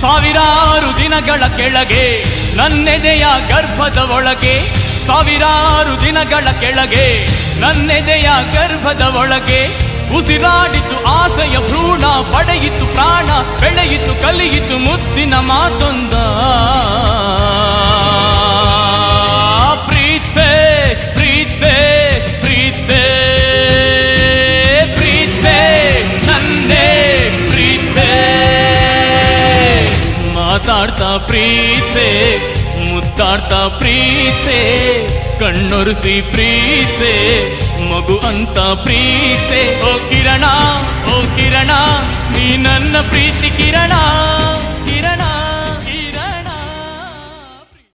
ಸಾವಿರಾರು ದಿನಗಳ ಕೆಳಗೆ ನನ್ನೆದೆಯ ಗರ್ಭದ ಒಳಗೆ ಸಾವಿರಾರು ದಿನಗಳ ಕೆಳಗೆ ನನ್ನೆದೆಯ ಗರ್ಭದ ಒಳಗೆ ಉಸಿರಾಡಿತು ಆಸೆಯ ಭ್ರೂಣ ಪಡೆಯಿತು ಪ್ರಾಣ ಬೆಳೆಯಿತು ಕಲಿಯಿತು ಮುತ್ತಿನ ಮಾತೊಂದ ಪ್ರೀತೆ ಪ್ರೀತೆ ಪ್ರೀತೆ ಪ್ರೀತೆ ನಂದೇ ಪ್ರೀತೆ ಮಾತಾಡ್ತಾ ಪ್ರೀತೆ ಮುತ್ತಾಡ್ತಾ ಪ್ರೀತೆ ಕಣ್ಣೊರೆಸಿ ಪ್ರೀತೆ ಮಗು ಅಂತ ಪ್ರೀತೆ ಓ ಕಿರಣ ಓ ಕಿರಣ ನೀ ನನ್ನ ಪ್ರೀತಿ ಕಿರಣ